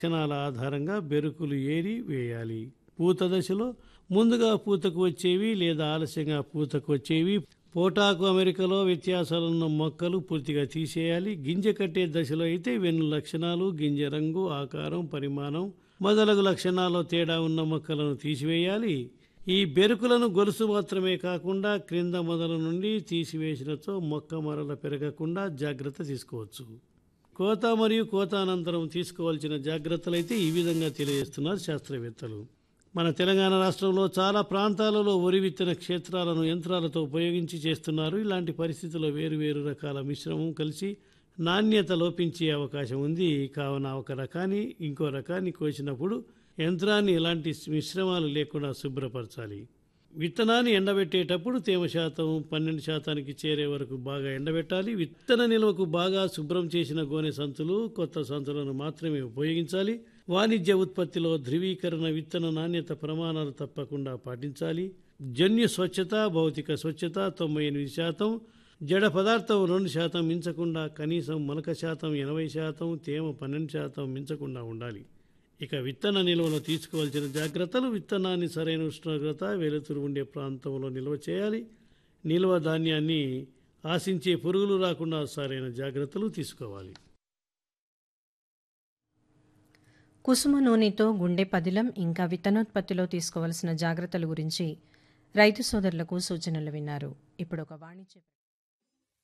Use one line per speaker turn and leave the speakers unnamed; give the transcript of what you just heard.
లక్షణాల ఆధారంగా బెరుకులు ఏరి వేయాలి పూత దశలో ముందుగా పూతకు వచ్చేవి లేదా ఆలస్యంగా పూతకు వచ్చేవి పోటాకు అమెరికాలో వ్యత్యాసాలున్న మొక్కలు పూర్తిగా తీసేయాలి గింజ కట్టే దశలో అయితే వెన్ను లక్షణాలు గింజ రంగు ఆకారం పరిమాణం మొదలగు లక్షణాల్లో తేడా ఉన్న మొక్కలను తీసివేయాలి ఈ బెరుకులను గొలుసు మాత్రమే కాకుండా క్రింద మొదల నుండి తీసివేసినతో మొక్క మరల పెరగకుండా జాగ్రత్త తీసుకోవచ్చు కోత మరియు కోత అనంతరం తీసుకోవాల్సిన జాగ్రత్తలైతే ఈ విధంగా తెలియజేస్తున్నారు శాస్త్రవేత్తలు మన తెలంగాణ రాష్ట్రంలో చాలా ప్రాంతాలలో వరి విత్తన క్షేత్రాలను యంత్రాలతో ఉపయోగించి చేస్తున్నారు ఇలాంటి పరిస్థితుల్లో వేరు వేరు రకాల మిశ్రమం కలిసి నాణ్యత లోపించే అవకాశం ఉంది కావున ఒక రకాన్ని ఇంకో రకాన్ని కోసినప్పుడు యంత్రాన్ని ఎలాంటి మిశ్రమాలు లేకుండా శుభ్రపరచాలి విత్తనాన్ని ఎండబెట్టేటప్పుడు తేమ శాతం పన్నెండు శాతానికి చేరే వరకు బాగా ఎండబెట్టాలి విత్తన నిల్వకు బాగా శుభ్రం చేసిన గోనె సంచులు కొత్త సంచులను మాత్రమే ఉపయోగించాలి వాణిజ్య ఉత్పత్తిలో ధృవీకరణ విత్తన నాణ్యత ప్రమాణాలు తప్పకుండా పాటించాలి జన్యు స్వచ్ఛత భౌతిక స్వచ్ఛత తొంభై ఎనిమిది శాతం జడ పదార్థం రెండు శాతం మించకుండా కనీసం మొలక శాతం ఎనభై శాతం తేమ పన్నెండు శాతం మించకుండా ఉండాలి ఇక విత్తన నిల్వలో తీసుకోవాల్సిన జాగ్రత్తలు విత్తనాన్ని సరైన ఉష్ణోగ్రత వెలుతురు ఉండే ప్రాంతంలో నిల్వ చేయాలి నిల్వ ధాన్యాన్ని ఆశించే పురుగులు రాకుండా సరైన జాగ్రత్తలు తీసుకోవాలి
కుసుమ నూనెతో గుండె పదిలం ఇంకా విత్తనోత్పత్తిలో తీసుకోవాల్సిన జాగ్రత్తల గురించి రైతు సోదరులకు సూచనలు విన్నారు ఇప్పుడు ఒక వాణిజ్య